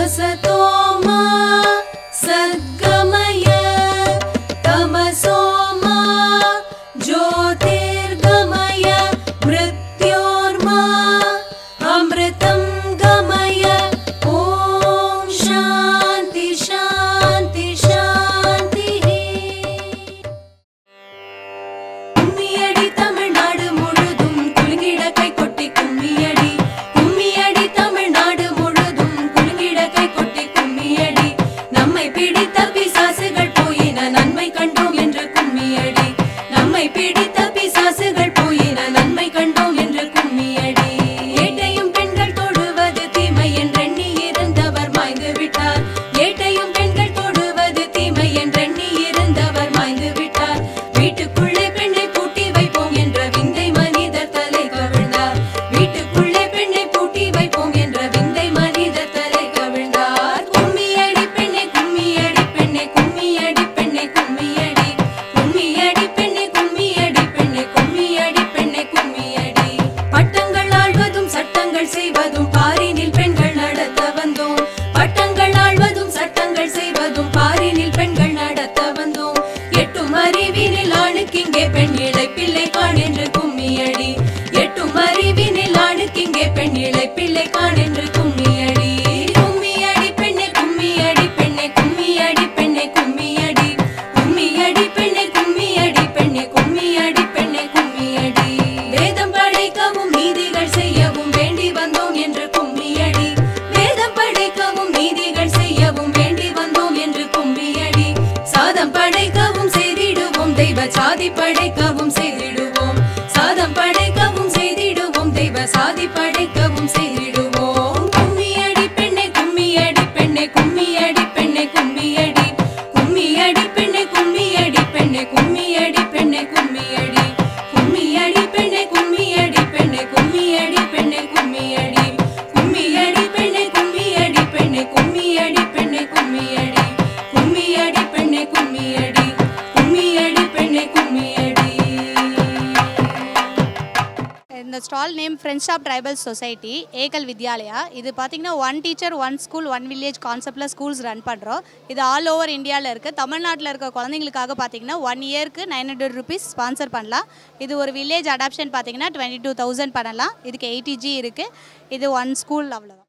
असतो मा सद्गमय तमसो मा ज्योतिर्गमय मृत्योर्मा अमृतं गमय ॐ शान्ति शान्ति शान्तिः கும்மியடி தமிழ்நாடு முழுதும் குலுங்கிட கை கொட்டி கும்மியடி கும்மியடி தமிழ்நாடு முழுதும் குலுங்கிட கை கொட்டி கும்மியடி நம்மை பிடித்த பிசாசுகள் போயின நன்மை கண்டோம் என்று கும்மியடி நம்மை பிடித்த பிசாசுகள் போயின நன்மை கண்டோம் என்று கும்மியடி ஏட்டையும் பெண்கள் தொடுவது தீமை என்றெண்ணி இருந்தவர் மாய்ந்து விட்டார் ஏட்டையும் பெண்கள் தொடுவது தீமை என்றெண்ணி இருந்தவர் மாய்ந்து விட்டார் வீட்டுக்குள்ளே பெண்ணை பூட்டி வைப்போம் என்ற விந்தை மனிதர் தலை கவிழ்ந்தார் வீட்டுக்குள்ளே பெண்ணை பூட்டி வைப்போம் என்ற விந்தை மனிதர் தலை கவிழ்ந்தார் கும்மியடி பெண்ணை கும்மியடி பெண்ணை கும்மியடி பெண்ணை கும்மியடி கும்மியடி பெண்ணை கும்மியடி பெண்ணை கும்மியடி பெண்ணை கும்மியடி பட்டங்கள் ஆழ்வதும் சட்டங்கள் செய்வதும் பாரினில் பெண்கள் நடத்த வந்தோம் பட்டங்கள் ஆழ்வதும் சட்டங்கள் செய்வதும் பாரினில் பெண்கள் நடத்த வந்தோம் எட்டும் அறிவினில் ஆணுக்கிங்கே பெண் இழைப்பிள்ளை காண் என்று கும்மியடி எட்டும் அறிவினில் ஆணுக்கிங்கே பெண் இழைப்பிள்ளை காண் என்று கும்மியடி கும்மியடி பெண்ணே கும்மியடி பெண்ணே கும்மியடி பெண்ணே கும்மியடி கும்மியடி பெண்ணே கும்மியடி பெண்ணே கும்மியடி பெண்ணே கும்மியடி வேதம் படைக்கவும் நீதிகள் செய்யவும் வேண்டி வந்தோம் என்று கும்மியடி வேதம் படைக்கவும் நீதிகள் செய்யவும் வேண்டி வந்தோம் என்று கும்மியடி சாதம் படைக்கவும் செய்திடுவோம் தெய்வ சாதி படைக்கவும் செய்திடுவோம் சாதம் படைக்கவும் செய்திடுவோம் தெய்வ சாதி படைக்கவும் செய்திடுவோம் கும்மியடி பெண்ணே கும்மியடி பெண்ணே கும்மியடி பெண்ணே கும்மியடி கும்மியடி பெண்ணே கும்மியடி பெண்ணே கும்மியடி பெண்ணே கும்மியடி கும்மியடி பெண்ணே கும்மியடி பெண்ணே கும்மியடி பெண்ணே கும்மியடி கும்மியடி பெண்ணே கும்மியடி பெண்ணே கும்மியடி பெண்ணே கும்மியடி கும்மியடி பெண்ணே கும்மியடி கும்மியடி பெண்ணே கும்மியடி இந்த stall name friends of tribal society Ekal Vidyalaya இது பார்த்தீங்கன்னா one teacher one school one village கான்செப்டில் ஸ்கூல்ஸ் ரன் பண்ணுறோம் இது ஆல் ஓவர் இந்தியாவில் இருக்குது தமிழ்நாட்டில் இருக்க குழந்தைங்களுக்காக பார்த்தீங்கன்னா ஒன் இயருக்கு நைன் ஹண்ட்ரட் ருபீஸ் ஸ்பான்சர் பண்ணலாம் இது ஒரு வில்லேஜ் அடாப்ஷன் பார்த்தீங்கன்னா டுவெண்ட்டி டூ தௌசண்ட் பண்ணலாம் இதுக்கு எயிட்டி ஜி இருக்குது இது ஒன் ஸ்கூல் அவ்வளோதான்